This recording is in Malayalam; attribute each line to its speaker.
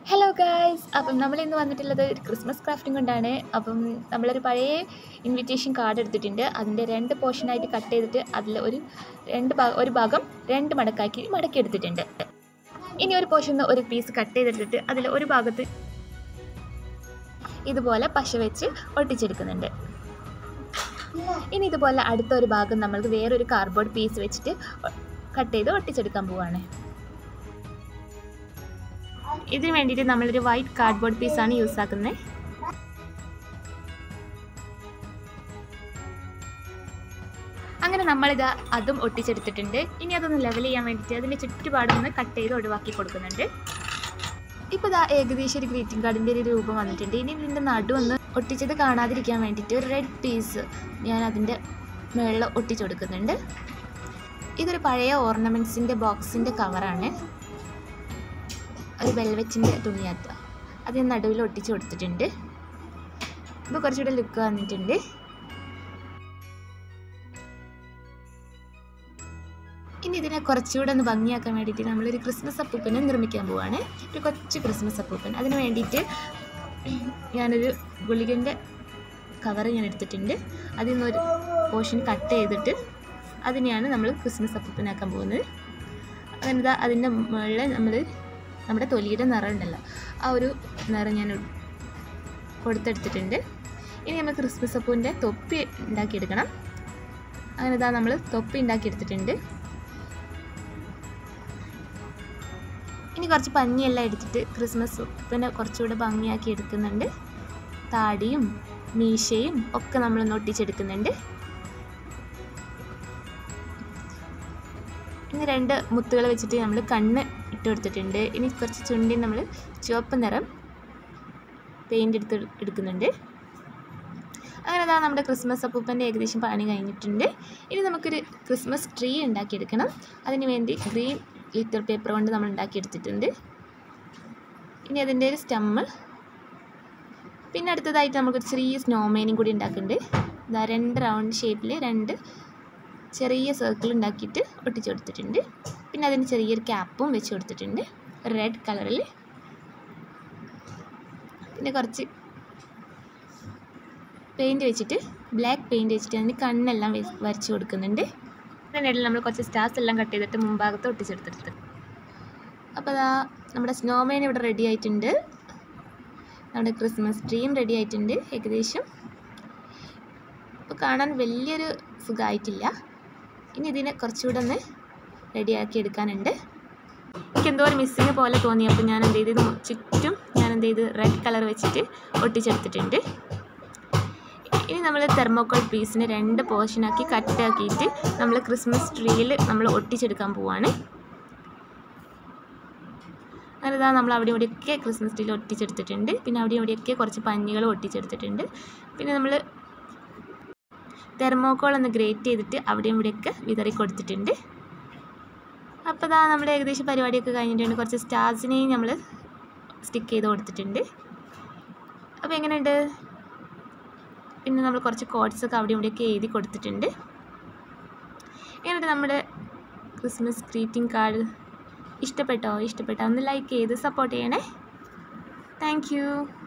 Speaker 1: ഹലോ ഗായ്സ് അപ്പം നമ്മൾ ഇന്ന് വന്നിട്ടുള്ളത് ഒരു ക്രിസ്മസ് ക്രാഫ്റ്റിംഗ് കൊണ്ടാണ് അപ്പം നമ്മളൊരു പഴയ ഇൻവിറ്റേഷൻ കാർഡ് എടുത്തിട്ടുണ്ട് അതിൻ്റെ രണ്ട് പോർഷനായിട്ട് കട്ട് ചെയ്തിട്ട് അതിൽ ഒരു രണ്ട് ഭാഗം ഒരു ഭാഗം രണ്ട് മടക്കാക്കി മടക്കി എടുത്തിട്ടുണ്ട് ഇനി ഒരു പോർഷൻ ഒരു പീസ് കട്ട് ചെയ്തെടുത്തിട്ട് അതിൽ ഒരു ഭാഗത്ത് ഇതുപോലെ പശ വെച്ച് ഒട്ടിച്ചെടുക്കുന്നുണ്ട് ഇനി ഇതുപോലെ അടുത്ത ഒരു ഭാഗം നമ്മൾക്ക് വേറൊരു കാർഡ്ബോർഡ് പീസ് വെച്ചിട്ട് കട്ട് ചെയ്ത് ഒട്ടിച്ചെടുക്കാൻ പോവാണ് ഇതിന് വേണ്ടിയിട്ട് നമ്മളൊരു വൈറ്റ് കാർഡ്ബോർഡ് പീസാണ് യൂസ് ആക്കുന്നത് അങ്ങനെ നമ്മളിത് അതും ഒട്ടിച്ചെടുത്തിട്ടുണ്ട് ഇനി അതൊന്ന് ലെവൽ ചെയ്യാൻ വേണ്ടിയിട്ട് അതിൻ്റെ ചുറ്റുപാടൊന്ന് കട്ട് ചെയ്ത് ഒഴിവാക്കി കൊടുക്കുന്നുണ്ട് ഇപ്പോൾ ഇതാ ഏകദേശം ഒരു ഗ്രീറ്റിംഗ് കാർഡിൻ്റെ ഒരു രൂപം വന്നിട്ടുണ്ട് ഇനി ഇതിൻ്റെ നടുവൊന്ന് ഒട്ടിച്ചത് കാണാതിരിക്കാൻ വേണ്ടിയിട്ട് ഒരു റെഡ് പീസ് ഞാൻ അതിൻ്റെ മുകളിൽ ഒട്ടിച്ചു കൊടുക്കുന്നുണ്ട് ഇതൊരു പഴയ ഓർണമെൻറ്റ്സിൻ്റെ ബോക്സിൻ്റെ കവറാണ് ഒരു വെൽവെറ്റിൻ്റെ തുണിയാത്ത അത് ഞാൻ നടുവിൽ ഒട്ടിച്ച് കൊടുത്തിട്ടുണ്ട് ഇപ്പോൾ കുറച്ചുകൂടെ ലുക്ക് വന്നിട്ടുണ്ട് ഇനി ഇതിനെ കുറച്ചുകൂടെ ഒന്ന് ഭംഗിയാക്കാൻ വേണ്ടിയിട്ട് നമ്മളൊരു ക്രിസ്മസ് അപ്പൂപ്പനെ നിർമ്മിക്കാൻ പോവാണ് ഒരു കൊച്ചു ക്രിസ്മസ് അപ്പൂപ്പൻ അതിന് വേണ്ടിയിട്ട് ഞാനൊരു ഗുളികൻ്റെ കവർ ഞാൻ എടുത്തിട്ടുണ്ട് അതിൽ നിന്നൊരു പോർഷൻ കട്ട് ചെയ്തിട്ട് അതിനെയാണ് നമ്മൾ ക്രിസ്മസ് അപ്പൂപ്പനാക്കാൻ പോകുന്നത് അതെന്താ അതിൻ്റെ മുകളിൽ നമ്മൾ നമ്മുടെ തൊലിയുടെ നിറം ഉണ്ടല്ലോ ആ ഒരു നിറം ഞാൻ കൊടുത്തെടുത്തിട്ടുണ്ട് ഇനി നമ്മൾ ക്രിസ്മസ് അപ്പൂവിൻ്റെ തൊപ്പി ഉണ്ടാക്കിയെടുക്കണം അങ്ങനെ ഇതാ നമ്മൾ തൊപ്പി ഉണ്ടാക്കിയെടുത്തിട്ടുണ്ട് ഇനി കുറച്ച് പഞ്ഞിയെല്ലാം എടുത്തിട്ട് ക്രിസ്മസ് പിന്നെ കുറച്ചുകൂടെ ഭംഗിയാക്കി എടുക്കുന്നുണ്ട് താടിയും മീശയും ഒക്കെ നമ്മളൊന്ന് ഒട്ടിച്ചെടുക്കുന്നുണ്ട് ഇനി രണ്ട് മുത്തുകൾ വെച്ചിട്ട് നമ്മൾ കണ്ണ് ഇട്ട് കൊടുത്തിട്ടുണ്ട് ഇനി കുറച്ച് ചുണ്ടി നമ്മൾ ചുവപ്പ് നിറം പെയിൻ്റ് എടുത്ത് എടുക്കുന്നുണ്ട് അങ്ങനെ അതാ നമ്മുടെ ക്രിസ്മസ് അപ്പൂപ്പൻ്റെ ഏകദേശം പണി കഴിഞ്ഞിട്ടുണ്ട് ഇനി നമുക്കൊരു ക്രിസ്മസ് ട്രീ ഉണ്ടാക്കിയെടുക്കണം അതിന് വേണ്ടി ഗ്രീൻ ലിറ്റർ പേപ്പർ കൊണ്ട് നമ്മൾ ഉണ്ടാക്കിയെടുത്തിട്ടുണ്ട് ഇനി അതിൻ്റെ ഒരു സ്റ്റമ്മ് പിന്നെ അടുത്തതായിട്ട് നമുക്കൊരു ചെറിയ സ്നോമേനും കൂടി ഉണ്ടാക്കുന്നുണ്ട് ഇതാ രണ്ട് റൗണ്ട് ഷേപ്പിൽ രണ്ട് ചെറിയ സർക്കിൾ ഉണ്ടാക്കിയിട്ട് ഒട്ടിച്ചു കൊടുത്തിട്ടുണ്ട് പിന്നെ അതിന് ചെറിയൊരു ക്യാപ്പും വെച്ച് കൊടുത്തിട്ടുണ്ട് റെഡ് കളറിൽ പിന്നെ കുറച്ച് പെയിൻറ്റ് വെച്ചിട്ട് ബ്ലാക്ക് പെയിൻറ്റ് വെച്ചിട്ട് അതിന് കണ്ണെല്ലാം വരച്ച് കൊടുക്കുന്നുണ്ട് അതിനിടയിൽ നമ്മൾ കുറച്ച് സ്റ്റാർസ് എല്ലാം കട്ട് ചെയ്തിട്ട് മുമ്പാകത്ത് ഒട്ടിച്ചെടുത്തെടുത്ത് അപ്പോൾ അതാ നമ്മുടെ സ്നോമാൻ ഇവിടെ റെഡി ആയിട്ടുണ്ട് നമ്മുടെ ക്രിസ്മസ് ട്രീയും റെഡി ആയിട്ടുണ്ട് ഏകദേശം അപ്പോൾ കാണാൻ വലിയൊരു സുഖമായിട്ടില്ല ഇനി ഇതിനെ കുറച്ചുകൂടെ ഒന്ന് റെഡിയാക്കി എടുക്കാനുണ്ട് എനിക്ക് എന്തോ ഒരു മിസ്സിങ് പോലെ തോന്നി അപ്പോൾ ഞാൻ എന്ത് ചെയ്ത് ചുറ്റും ഞാൻ എന്ത് ചെയ്ത് റെഡ് കളർ വെച്ചിട്ട് ഒട്ടിച്ചെടുത്തിട്ടുണ്ട് ഇനി നമ്മൾ തെർമോക്കോൾ പീസിന് രണ്ട് പോർഷനാക്കി കട്ടാക്കിയിട്ട് നമ്മൾ ക്രിസ്മസ് ട്രീയിൽ നമ്മൾ ഒട്ടിച്ചെടുക്കാൻ പോവാണ് അങ്ങനെതാ നമ്മൾ അവിടെ ഇവിടെയൊക്കെ ക്രിസ്മസ് ട്രീയിൽ ഒട്ടിച്ചെടുത്തിട്ടുണ്ട് പിന്നെ അവിടെ ഇവിടെയൊക്കെ കുറച്ച് പഞ്ഞികൾ ഒട്ടിച്ചെടുത്തിട്ടുണ്ട് പിന്നെ നമ്മൾ തെർമോക്കോൾ ഒന്ന് ഗ്രേറ്റ് ചെയ്തിട്ട് അവിടെയും ഇവിടെയൊക്കെ വിതറി കൊടുത്തിട്ടുണ്ട് അപ്പോൾ ഇതാ നമ്മുടെ ഏകദേശം പരിപാടിയൊക്കെ കഴിഞ്ഞിട്ടുണ്ട് കുറച്ച് സ്റ്റാർസിനെയും നമ്മൾ സ്റ്റിക്ക് ചെയ്ത് കൊടുത്തിട്ടുണ്ട് അപ്പോൾ എങ്ങനെയുണ്ട് പിന്നെ നമ്മൾ കുറച്ച് കോഡ്സൊക്കെ അവിടെ ഇവിടെയൊക്കെ എഴുതി കൊടുത്തിട്ടുണ്ട് എങ്ങനെയുണ്ട് നമ്മുടെ ക്രിസ്മസ് ഗ്രീറ്റിംഗ് കാർഡ് ഇഷ്ടപ്പെട്ടോ ഇഷ്ടപ്പെട്ടോ ഒന്ന് ലൈക്ക് ചെയ്ത് സപ്പോർട്ട് ചെയ്യണേ താങ്ക്